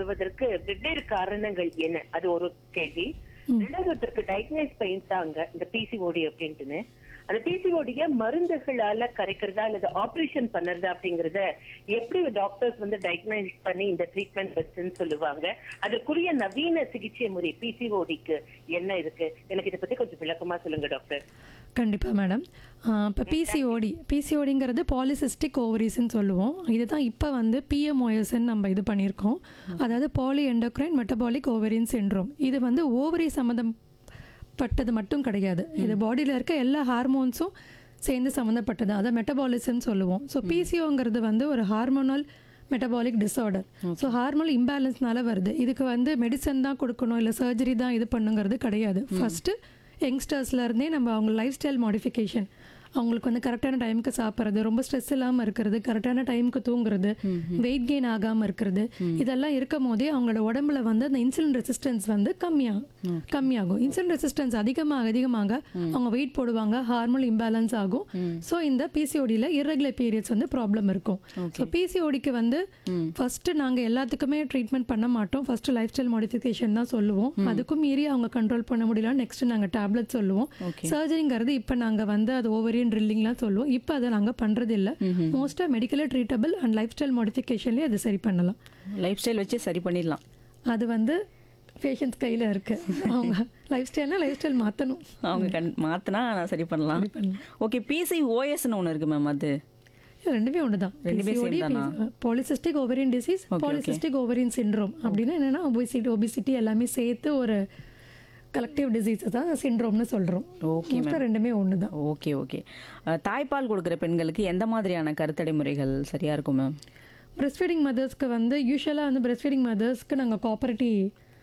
வருவதற்கு வெவ்வேறு காரணங்கள் என்ன அது ஒரு கேள்வி ரெண்டாவது ஒருத்தருக்கு டயக்னைஸ் பண்ணிட்டாங்க இந்த பிசிஓடி அப்படின்ட்டுன்னு அந்த பிசிஓடிய மருந்துகளால கரைக்கிறதா அல்லது ஆபரேஷன் பண்ணுறதா அப்படிங்கறத எப்படி டாக்டர்ஸ் வந்து டயக்னைஸ் பண்ணி இந்த ட்ரீட்மெண்ட் பெஸ்ட்னு சொல்லுவாங்க அதற்குரிய நவீன சிகிச்சை முறை பிசிஓடிக்கு என்ன இருக்கு எனக்கு இதை பத்தி கொஞ்சம் விளக்கமா சொல்லுங்க டாக்டர் கண்டிப்பாக மேடம் இப்போ பிசிஓடி பிசிஓடிங்கிறது பாலிசிஸ்டிக் ஓவரிஸ்ன்னு சொல்லுவோம் இதுதான் இப்போ வந்து பிஎம்ஓஎஸ்ன்னு நம்ம இது பண்ணியிருக்கோம் அதாவது poly endocrine metabolic ovarian syndrome இது வந்து ஓவரி சம்மந்தப்பட்டது மட்டும் கிடையாது இது பாடியில் இருக்க எல்லா ஹார்மோன்ஸும் சேர்ந்து சம்மந்தப்பட்டது அதை மெட்டபாலிசம்னு சொல்லுவோம் ஸோ பிசிஓங்கிறது வந்து ஒரு hormonal metabolic disorder so hormone இம்பேலன்ஸ்னால வருது இதுக்கு வந்து மெடிசன் தான் கொடுக்கணும் இல்லை சர்ஜரி தான் இது பண்ணுங்கிறது கிடையாது ஃபஸ்ட்டு யங்ஸ்டர்ஸ்ல இருந்தே நம்ம அவங்க லைஃப் ஸ்டைல் மாடிஃபிகேஷன் அவங்களுக்கு வந்து கரெக்டான டைமுக்கு சாப்பிட்றது ரொம்ப ஸ்ட்ரெஸ் இல்லாமல் இருக்கிறது கரெக்டான டைமுக்கு தூங்குறது வெயிட் கெயின் ஆகாமல் இருக்கிறது இதெல்லாம் இருக்கும் போதே அவங்களோட உடம்புல வந்து அந்த இன்சுலின் ரெசிஸ்டன்ஸ் வந்து கம்மியாகும் கம்மியாகும் இன்சுலின் ரெசிஸ்டன்ஸ் அதிகமாக அதிகமாக அவங்க வெயிட் போடுவாங்க ஹார்மோன் இம்பேலன்ஸ் ஆகும் ஸோ இந்த பிசிஓடியில் irregular பீரியட்ஸ் வந்து ப்ராப்ளம் இருக்கும் ஸோ பிசிஓடிக்கு வந்து ஃபர்ஸ்ட் நாங்கள் எல்லாத்துக்குமே ட்ரீட்மெண்ட் பண்ண மாட்டோம் ஃபர்ஸ்ட் லைஃப் ஸ்டைல் மாடிஃபிகேஷன் தான் சொல்லுவோம் அதுக்கும் மீறி அவங்க கண்ட்ரோல் பண்ண முடியல நெக்ஸ்ட் நாங்கள் டேப்லெட் சொல்லுவோம் சர்ஜரிங்கிறது இப்போ நாங்கள் வந்து அது ஓவரியன் ட்ரில்லிங்லாம் சொல்லுவோம் இப்போ அதை நாங்கள் பண்ணுறது இல்லை மோஸ்ட்டாக medically treatable and lifestyle மாடிஃபிகேஷன்லேயே அது சரி பண்ணலாம் லைஃப் ஸ்டைல் வச்சு சரி பண்ணிடலாம் அது வந்து பேஷண்ட்ஸ் கையில் இருக்கு அவங்க லைஃப் ஸ்டைல்னா லைஃப் ஸ்டைல் மாற்றணும் அவங்க கண் மாற்றினா நான் சரி பண்ணலாம் ஓகே பிசி ஓஎஸ்ன்னு ஒன்று இருக்கு மேம் அது ரெண்டுமே ஒன்று தான் ரெண்டுமே same தானா? Polycystic ovarian disease polycystic ovarian syndrome அப்படின்னா என்னன்னா ஒபிசிட்டி ஒபிசிட்டி எல்லாமே சேர்த்து ஒரு கலெக்டிவ் டிசீஸ் தான் சிண்ட்ரோம்னு சொல்கிறோம் Okay, மோஸ்ட்டாக ரெண்டுமே ஒன்று தான் ஓகே ஓகே தாய்ப்பால் கொடுக்குற பெண்களுக்கு எந்த மாதிரியான கருத்தடை முறைகள் சரியாக இருக்கும் மேம் பிரஸ்ட் ஃபீடிங் மதர்ஸ்க்கு வந்து யூஸ்வலாக வந்து பிரஸ்ட் ஃபீடிங் மதர்ஸ்க்கு நாங்கள் காப்பரேட்டிவ்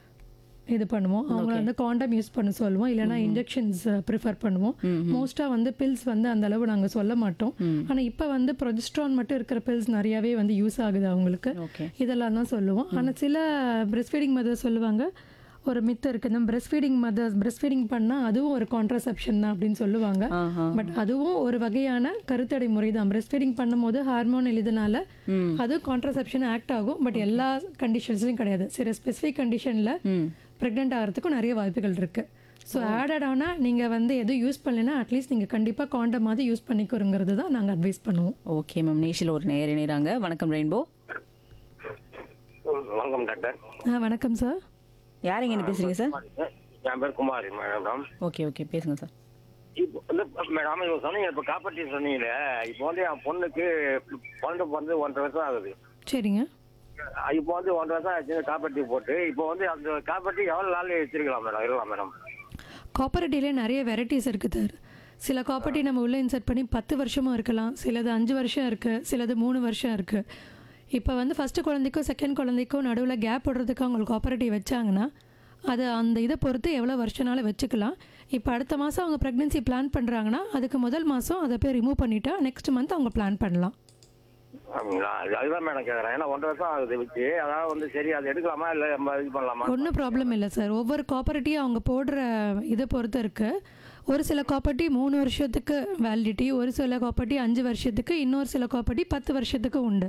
இது பண்ணுவோம் அவங்க வந்து காண்டம் யூஸ் பண்ண சொல்லுவோம் இல்லைன்னா இன்ஜெக்ஷன்ஸ் ப்ரிஃபர் பண்ணுவோம் மோஸ்ட்டாக வந்து பில்ஸ் வந்து அந்த அளவு நாங்கள் சொல்ல மாட்டோம் ஆனால் இப்போ வந்து ப்ரொஜெஸ்ட்ரான் மட்டும் இருக்கிற பில்ஸ் நிறையாவே வந்து யூஸ் ஆகுது அவங்களுக்கு ஓகே இதெல்லாம் தான் சொல்லுவோம் ஆனால் சில பிரஸ்ட் ஃபீடிங் மதர் சொல்லுவாங்க ஒரு மித்து இருக்கு இந்த breast feeding mothers breast feeding பண்ணால் அதுவும் ஒரு கான்ட்ரசெப்ஷன் தான் அப்படின்னு சொல்லுவாங்க ஆஹா பட் அதுவும் ஒரு வகையான கருத்தடை முறை தான் பிரஸ்ட் ஃபீடிங் பண்ணும்போது ஹார்மோன் எழுதுனால அது கான்ட்ரசெப்ஷன் ஆக்ட் ஆகும் பட் எல்லா கண்டிஷன்ஸ்லையும் கிடையாது சில ஸ்பெசிஃபிக் கண்டிஷனில் ம் ப்ரெக்னென்ட் ஆகிறதுக்கும் நிறைய வாய்ப்புகள் இருக்கு ஸோ ஆடட் ஆனால் நீங்கள் வந்து எதுவும் யூஸ் பண்ணலைன்னா அட்லீஸ்ட் நீங்கள் கண்டிப்பாக காண்டமாவது யூஸ் பண்ணிக்கிறோங்கிறது தான் நாங்கள் அட்வைஸ் பண்ணுவோம் ஓகே மேம் நேஷில் ஒரு நேர் இணைகிறாங்க வணக்கம் ரெயின்போ வணக்கம் டாக்டர் ஆ வணக்கம் சார் யார் எங்கே பேசுறீங்க சார் என் பேர் குமார் மேடம் ஓகே ஓகே பேசுங்க சார் இப்போ வந்து மேடம் இப்போ சொன்னீங்க இப்போ காப்பாற்றி சொன்னீங்களே இப்போ வந்து என் பொண்ணுக்கு குழந்தை பிறந்து ஒன்றரை வருஷம் ஆகுது சரிங்க இப்போ வந்து ஒன்றரை வருஷம் ஆச்சு காப்பாற்றி போட்டு இப்போ வந்து அந்த காப்பாற்றி எவ்வளோ நாள் வச்சிருக்கலாம் மேடம் இருக்கலாம் மேடம் காப்பரேட்டிவ்லேயே நிறைய வெரைட்டிஸ் இருக்குது சார் சில காப்பர்ட்டி நம்ம உள்ளே இன்சர்ட் பண்ணி பத்து வருஷமும் இருக்கலாம் சிலது அஞ்சு வருஷம் இருக்குது சிலது மூணு வருஷம் இருக்குது இப்போ வந்து ஃபஸ்ட்டு குழந்தைக்கும் செகண்ட் குழந்தைக்கும் நடுவில் கேப் விடுறதுக்கு அவங்களுக்கு காப்பரேட்டிவ் வச்சாங்கன்னா அது அந்த இதை பொறுத்து எவ்வளோ வருஷனாலும் வச்சுக்கலாம் இப்போ அடுத்த மாதம் அவங்க ப்ரெக்னென்சி பிளான் பண்ணுறாங்கன்னா அதுக்கு முதல் மாதம் அதை போய் ரிமூவ் பண்ணிட்டா நெக்ஸ்ட் மந்த் அவங்க பிளான் பண்ணலாம் அப்படிங்களா அது- அதுதான் மேடம் கேட்குறேன் ஏன்னா ஒன்றரை வருஷம் ஆகுது வச்சு அதாவது வந்து சரி அது எடுக்கலாமா இல்லை நம்ம இது பண்ணலாமா ஒன்றும் ப்ராப்ளம் இல்லை சார் ஒவ்வொரு காப்பர்ட்டியும் அவங்க போடுற இதை பொறுத்து இருக்கு ஒரு சில காப்பர்ட்டி மூணு வருஷத்துக்கு வேலிடிட்டி ஒரு சில காப்பர்ட்டி அஞ்சு வருஷத்துக்கு இன்னொரு சில காப்பர்ட்டி பத்து வருஷத்துக்கு உண்டு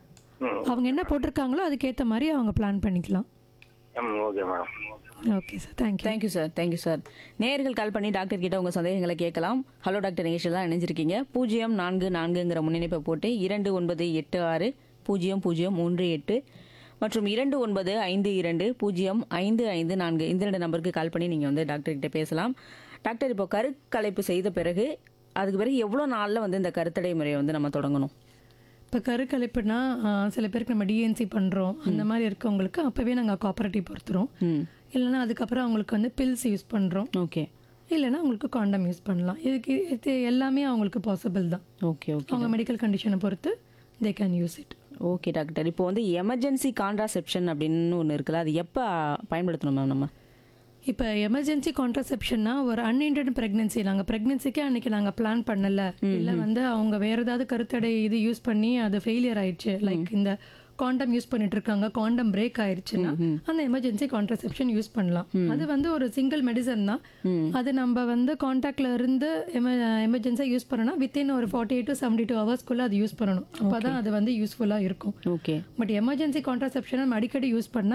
ம் அவங்க என்ன போட்டிருக்காங்களோ அதுக்கேற்ற மாதிரி அவங்க பிளான் பண்ணிக்கலாம் hmm okay madam okay sir thank you thank you sir thank you sir நேர்கள் கால் பண்ணி டாக்டர் கிட்ட உங்கள் சந்தேகங்களை கேட்கலாம் ஹலோ டாக்டர் நிகழ்ச்சியில் தான் இணைஞ்சிருக்கீங்க பூஜ்ஜியம் நான்கு நான்குங்கிற முன்னிணைப்பை போட்டு இரண்டு ஒன்பது எட்டு ஆறு பூஜ்ஜியம் பூஜ்ஜியம் மூன்று எட்டு மற்றும் இரண்டு ஒன்பது ஐந்து இரண்டு பூஜ்ஜியம் ஐந்து ஐந்து நான்கு இந்த ரெண்டு நம்பருக்கு கால் பண்ணி நீங்கள் வந்து டாக்டர் கிட்ட பேசலாம் டாக்டர் இப்போ கருக்கலைப்பு செய்த பிறகு அதுக்கு பிறகு எவ்வளோ நாளில் வந்து இந்த கருத்தடை முறையை வந்து நம்ம தொடங்கணும் இப்போ கருக்கலைப்புனா ஆ, சில பேருக்கு நம்ம டிஎன்சி பண்ணுறோம் அந்த மாதிரி இருக்கவங்களுக்கு அப்போவே நாங்கள் காப்பரேட்டிவ் பொறுத்துறோம் ம் இல்லைன்னா அதுக்கப்புறம் அவங்களுக்கு வந்து பில்ஸ் யூஸ் பண்ணுறோம் ஓகே இல்லைன்னா அவங்களுக்கு காண்டம் யூஸ் பண்ணலாம் இதுக்கு இது எல்லாமே அவங்களுக்கு பாசிபிள் தான் ஓகே ஓகே அவங்க மெடிக்கல் கண்டிஷனை பொறுத்து they can use it okay doctor இப்போ வந்து எமர்ஜென்சி கான்ட்ராசெப்ஷன் அப்படின்னு ஒன்று இருக்குல்ல அது எப்போ பயன்படுத்தணும் மேம் நம்ம இப்போ எமர்ஜென்சி கான்ட்ரசெப்ஷன்னா ஒரு அன்இன்டென்ட் ப்ரெக்னென்சி நாங்கள் ப்ரெக்னென்சிக்கே அன்னைக்கு நாங்கள் பிளான் பண்ணல இல்லை வந்து அவங்க வேற ஏதாவது கருத்தடை இது யூஸ் பண்ணி அது ஃபெயிலியர் ஆயிடுச்சு லைக் இந்த காண்டம் யூஸ் பண்ணிட்டு இருக்காங்க காண்டம் பிரேக் ஆயிடுச்சுன்னா அந்த எமர்ஜென்சி கான்ட்ரசெப்ஷன் யூஸ் பண்ணலாம் அது வந்து ஒரு சிங்கிள் மெடிசன் தான் அது நம்ம வந்து காண்டாக்ட்ல இருந்து எமர்ஜென்சியாக யூஸ் பண்ணணும் வித்தின் ஒரு forty eight to seventy two ஹவர்ஸ்க்குள்ளே அது யூஸ் பண்ணணும் அப்போ தான் அது வந்து யூஸ்ஃபுல்லாக இருக்கும் ஓகே பட் எமர்ஜென்சி கான்ட்ரசெப்ஷன் நம்ம அடிக்கடி யூஸ் பண்ணால்